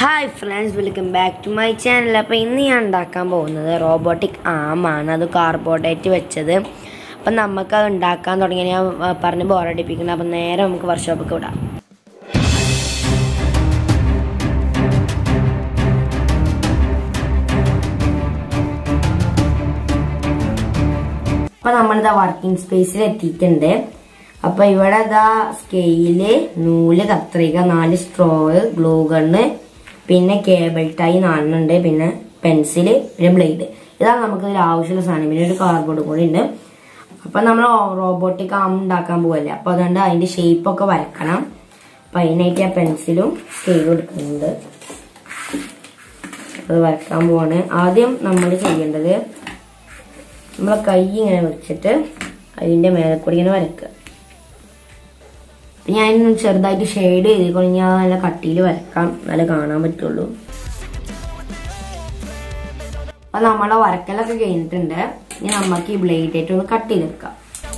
Hi friends welcome back to my channel അപ്പോൾ ഇന്ന് ഞാൻ ഉണ്ടാക്കാൻ പോകുന്നത് റോബോട്ടിക് ആമാണ് അത് കാർബോഡേറ്റ് വെച്ചത് അപ്പം നമുക്ക് അത് ഉണ്ടാക്കാൻ തുടങ്ങിയ ഞാൻ ആ, പറഞ്ഞ് ബോറടിപ്പിക്കുന്നത് അപ്പം നേരെ നമുക്ക് വർക്ക്ഷോപ്പിൽ വിടാം അപ്പൊ നമ്മളിതാ വർക്കിംഗ് സ്പേസിൽ എത്തിയിട്ടുണ്ട് അപ്പൊ ഇവിടെ ഇതാ സ്കെയില് നൂല് കത്രിക നാല് സ്ട്രോ ഗ്ലൂ ഗണ്ണ് പിന്നെ കേബിൾ ടൈ നാലെണ്ണുണ്ട് പിന്നെ പെൻസില് പിന്നെ ബ്ലേഡ് ഇതാണ് നമുക്ക് ഇതിൽ ആവശ്യമുള്ള സാധനം പിന്നെ ഒരു കാർഡ്ബോർഡ് കൂടി ഉണ്ട് അപ്പൊ നമ്മൾ റോബോട്ടിക് ആം ഉണ്ടാക്കാൻ പോവല്ലേ അപ്പൊ അതുകൊണ്ട് അതിന്റെ ഷേപ്പ് ഒക്കെ വരക്കണം അപ്പൊ അതിനായിട്ട് ആ പെൻസിലും സ്കെയിലും എടുക്കുന്നുണ്ട് അത് വരക്കാൻ പോവാണ് ആദ്യം നമ്മൾ ചെയ്യേണ്ടത് നമ്മളെ കൈ ഇങ്ങനെ വെച്ചിട്ട് അതിന്റെ മേലെ കൂടി ഇങ്ങനെ വരക്കുക ഞാൻ ഇന്ന് ചെറുതായിട്ട് ഷെയ്ഡ് ചെയ്തിക്കൊണ്ട് ഞാൻ നല്ല കട്ടിയിൽ വരക്കാം നല്ല കാണാൻ പറ്റുള്ളൂ അപ്പൊ നമ്മളെ വരക്കലൊക്കെ കഴിഞ്ഞിട്ടുണ്ട് ഇനി നമുക്ക് ഈ ബ്ലേഡ് ആയിട്ട് ഒന്ന് കട്ട് ചെയ്തെടുക്കാം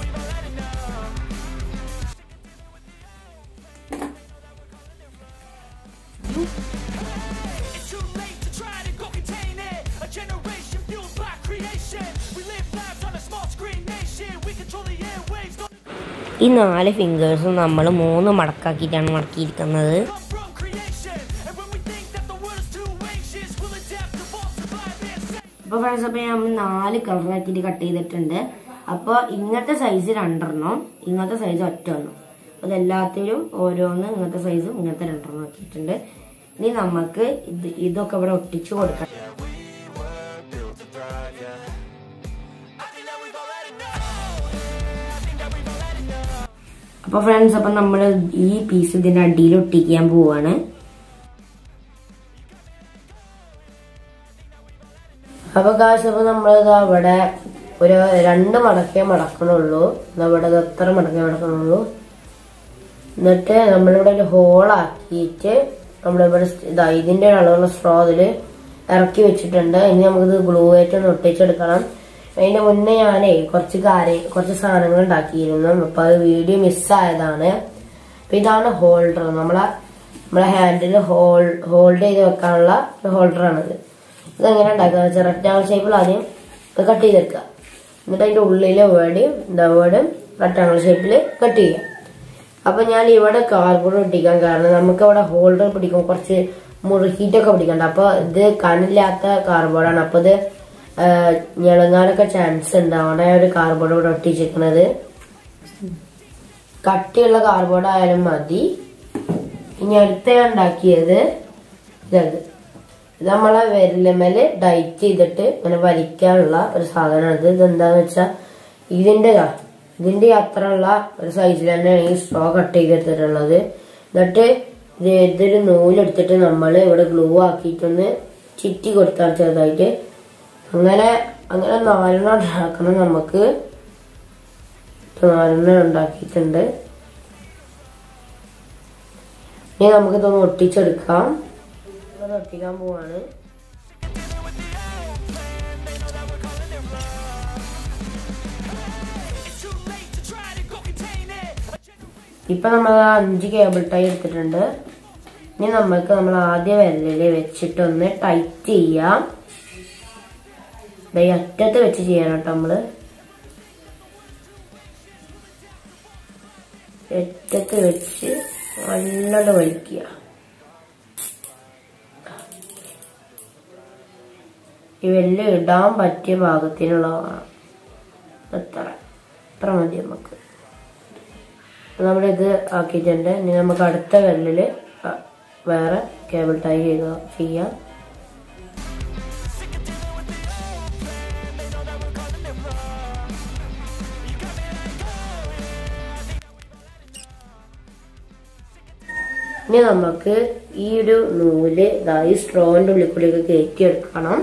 It's too late to try to go contain it. A generation fueled by creation. We live lives on a small screen nation. We control the airwaves. Don't ഈ നാല് ഫിംഗേഴ്സും നമ്മൾ മൂന്ന് മടക്കാക്കിയിട്ടാണ് മടക്കിയിരിക്കുന്നത് come from creation. And when we think that the world is too anxious, we'll adapt, evolve, survive, and say. അപ്പൊ friends അപ്പൊ നമ്മൾ നാല് കളറാക്കിയിട്ട് കട്ട് ചെയ്തിട്ടുണ്ട് അപ്പൊ ഇങ്ങനത്തെ സൈസ് രണ്ടെണ്ണം ഇങ്ങനത്തെ സൈസ് ഒറ്റ എണ്ണം അപ്പൊ ഇതെല്ലാത്തിലും ഓരോന്ന് ഇങ്ങനത്തെ സൈസും ഇങ്ങനത്തെ രണ്ടെണ്ണം ആക്കിയിട്ടുണ്ട് ഇനി നമുക്ക് ഇത് ഇതൊക്കെ ഇവിടെ ഒട്ടിച്ചു കൊടുക്കണം I think that we've all had enough. I think that we've all had enough. അപ്പൊ ഫ്രണ്ട്സ് അപ്പൊ നമ്മൾ ഈ പീസ് ഇതിന്റെ അടിയിൽ ഒട്ടിക്കാൻ പോവാണ് അപ്പൊ കാശ് അപ്പൊ നമ്മളിതാ ഇവിടെ ഒരു രണ്ട് മടക്കേ മടക്കണുള്ളൂ ഇതാ ഇവിടെ ഇത് എത്ര മടക്കേ മടക്കണുള്ളൂ എന്നിട്ട് നമ്മളിവിടെ ഒരു ഹോളാക്കിയിട്ട് നമ്മളിവിടെ സ്റ്റ് ഇതാ ഇതിന്റെ ഒരു അളവുള്ള സ്ട്രോ ഇതില് ഇറക്കി വെച്ചിട്ടുണ്ട് ഇനി നമുക്കിത് ഗ്ലൂ ആയിട്ട് ഒന്ന് ഒട്ടിച്ചെടുക്കണം അതിന്റെ മുന്നേ ഞാനേ കുറച്ച് കാര്യം കുറച്ച് സാധനങ്ങൾ ഉണ്ടാക്കിയിരുന്നു അപ്പൊ അത് വീഡിയോ മിസ്സായതാണ് അപ്പൊ ഇതാണ് ഹോൾഡർ നമ്മളെ നമ്മളെ ഹാൻഡിൽ ഹോൾ ഹോൾഡ് ചെയ്ത് വെക്കാനുള്ള ഹോൾഡർ ആണിത് ഇതെങ്ങനെ ഉണ്ടാക്കുക റെക്ടാങ്കിൾ ഷേപ്പിൽ ആദ്യം ഇത് കട്ട് ചെയ്തെടുക്കുക എന്നിട്ട് അതിന്റെ ഉള്ളിലെ വേർഡും എന്താ വേർഡും റെക്ടാങ്കിൾ ഷേപ്പിൽ കട്ട് ചെയ്യുക അപ്പൊ ഞാൻ ഇവിടെ കാർബോർഡ് ഒട്ടിക്കാൻ കാരണം നമുക്ക് ഇവിടെ ഹോൾഡർ പിടിക്കും കുറച്ച് മുറുക്കിയിട്ടൊക്കെ പിടിക്കണ്ട അപ്പൊ ഇത് കനില്ലാത്ത കാർബോർഡാണ് അപ്പൊ ഇത് ഞെളുങ്ങാനൊക്കെ ചാൻസ് ഉണ്ട് അവിടെ ഒരു കാർബോർഡ് ഇവിടെ ഒട്ടിച്ചിരിക്കുന്നത് കട്ടിയുള്ള കാർബോർഡ് ആയാലും മതി ഇനി അടുത്ത ഞാൻ ഉണ്ടാക്കിയത് ഇതത് ഇത് നമ്മളെ വിരലുമേല് ഡൈറ്റ് ചെയ്തിട്ട് ഇങ്ങനെ വലിക്കാനുള്ള ഒരു സാധനമാണ് ഇത് ഇതെന്താന്ന് വെച്ചാ ഇതിന്റെ ദാ, ഇതിന്റെ അത്രയുള്ള ഒരു സൈസിൽ തന്നെയാണ് ഈ സ്ട്രോ കട്ട് ചെയ്തെടുത്തിട്ടുള്ളത് എന്നിട്ട് ഇത് ഇതൊരു നൂലെടുത്തിട്ട് നമ്മൾ ഇവിടെ ഗ്ലൂ ആക്കിയിട്ടൊന്ന് ചിറ്റി കൊടുത്താൽ ചെറുതായിട്ട് അങ്ങനെ അങ്ങനെ നാലെണ്ണം ഉണ്ടാക്കണം നമുക്ക് നാലെണ്ണം ഉണ്ടാക്കിയിട്ടുണ്ട് ഇനി നമുക്കിതൊന്ന് ഒട്ടിച്ചെടുക്കാം ഇത് ഒട്ടിക്കാൻ പോവാണ് It's too late to try to go contain it. A generation ഇപ്പൊ നമ്മൾ അഞ്ച് കേബിൾ ടൈ എടുത്തിട്ടുണ്ട് ഇനി നമ്മൾക്ക് നമ്മൾ ആദ്യ വിരലില് വെച്ചിട്ടൊന്ന് ടൈറ്റ് ചെയ്യാം ദേ ഈ അറ്റത്ത് വെച്ച് ചെയ്യണം കേട്ടോ നമ്മള് അറ്റത്ത് വെച്ച് നല്ലോണം വലിക്കുക ഈ വെല്ല് ഇടാൻ പറ്റിയ പാകത്തിനുള്ളതാണ് എത്ര എത്ര മതി നമുക്ക് നമ്മുടെ ഇത് ആക്കിയിട്ടുണ്ട് ഇനി നമുക്ക് അടുത്ത വിരലില് അ- വേറെ കേബിൾ ടൈ ചെയ്ത് ചെയ്യാം ഇനി നമുക്ക് ഈ ഒരു നൂല് ദാ ഈ സ്ട്രോന്റെ ഉള്ളിൽ കൂടിയൊക്കെ കയറ്റി എടുക്കണം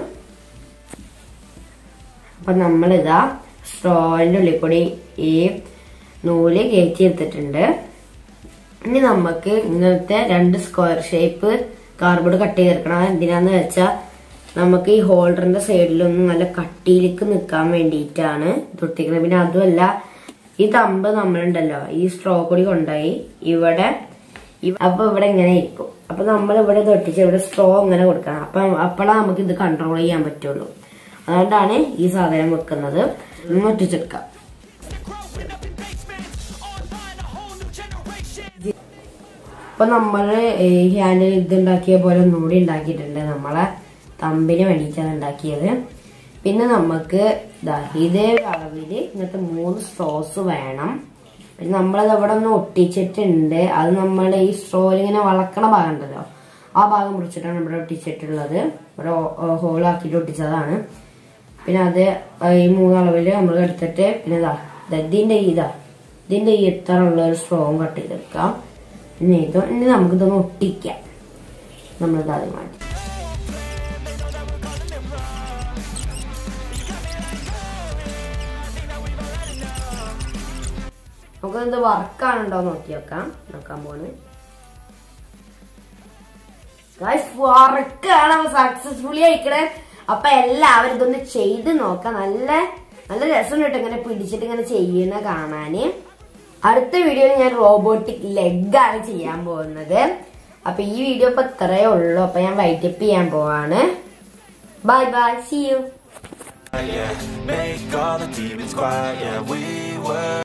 അപ്പൊ നമ്മളിതാ സ്ട്രോന്റെ ഉള്ളിൽ കൂടി ഈ നൂല് കയറ്റി എടുത്തിട്ടുണ്ട് ഇനി നമുക്ക് ഇങ്ങനത്തെ രണ്ട് സ്ക്വയർ ഷേപ്പ് കാർബോർഡ് കട്ട് ചെയ്തെടുക്കണം എന്തിനാന്ന് വെച്ചാൽ നമുക്ക് ഈ ഹോൾഡറിന്റെ സൈഡിലൊന്നും നല്ല കട്ടിയിലേക്ക് നിൽക്കാൻ വേണ്ടിയിട്ടാണ് തൊട്ടിക്കുന്നത് പിന്നെ അതുമല്ല ഈ തമ്പ് നമ്മളുണ്ടല്ലോ ഈ സ്ട്രോ കൂടി കൊണ്ടുപോയി ഇവിടെ ഇവ- അപ്പൊ ഇവിടെ ഇങ്ങനെ ഇരിക്കും അപ്പൊ നമ്മൾ ഇവിടെ ഇത് ഒട്ടിച്ച് ഇവിടെ സ്ട്രോ ഇങ്ങനെ കൊടുക്കണം അപ്പൊ അപ്പോഴാണ് നമുക്ക് ഇത് കൺട്രോൾ ചെയ്യാൻ പറ്റുള്ളൂ അതുകൊണ്ടാണ് ഈ സാധനം വെക്കുന്നത് ഒന്ന് ഒട്ടിച്ചെടുക്കാം Growing up in basements, online a whole new generation. അപ്പൊ നമ്മള് ഈ ഹാൻഡിൽ ഇത് ഉണ്ടാക്കിയ പോലെ ഒന്നുകൂടി ഉണ്ടാക്കിയിട്ടുണ്ട് നമ്മളെ തമ്പിന് വേണ്ടിയിട്ടാണ് ഉണ്ടാക്കിയത് പിന്നെ നമുക്ക് ദാ ഇതേ അളവില് ഇങ്ങനത്തെ മൂന്ന് സ്ട്രോസ് വേണം പിന്നെ നമ്മളത് അവിടെ ഒന്ന് ഒട്ടിച്ചിട്ടുണ്ട് അത് നമ്മൾ ഈ സ്ട്രോയിൽ ഇങ്ങനെ വളക്കണ ഭാഗം ഉണ്ടല്ലോ ആ ഭാഗം മുറിച്ചിട്ടാണ് ഇവിടെ ഒട്ടിച്ചിട്ടുള്ളത് ഇവിടെ ഹോളാക്കിയിട്ട് ഒട്ടിച്ചതാണ് പിന്നെ അത് ഈ മൂന്നളവില് നമ്മൾ എടുത്തിട്ട് പിന്നെ ഇതാ ദാ ഇതിന്റെ ഈ ഇതാ ഇതിന്റെ ഈ ഇത്ര ഉള്ള ഒരു സ്ട്രോങ് കട്ട് ചെയ്തെടുക്കാം പിന്നെ ഇത് ഇനി നമുക്കിതൊന്ന് ഒട്ടിക്കാം നമ്മളിത് ആദ്യം മാറ്റി നമുക്കിത് വർക്കാണുണ്ടോ നോക്കി നോക്കാം നോക്കാൻ പോണ് വർക്കാണ് സക്സസ്ഫുള്ളി അയക്കണേ അപ്പൊ എല്ലാവരും ഇതൊന്ന് ചെയ്ത് നോക്കാം നല്ല നല്ല രസം കേട്ടോ ഇങ്ങനെ പിടിച്ചിട്ട് ഇങ്ങനെ ചെയ്യുന്ന കാണാന് അടുത്ത വീഡിയോയിൽ ഞാൻ റോബോട്ടിക് ലെഗ് ആണ് ചെയ്യാൻ പോകുന്നത് അപ്പൊ ഈ വീഡിയോ ഇപ്പൊ ഇത്രയേ ഉള്ളൂ അപ്പൊ ഞാൻ വൈറ്റപ്പ് ചെയ്യാൻ പോവാണ് bye bye see you yeah. Make all the demons quiet, yeah. We were.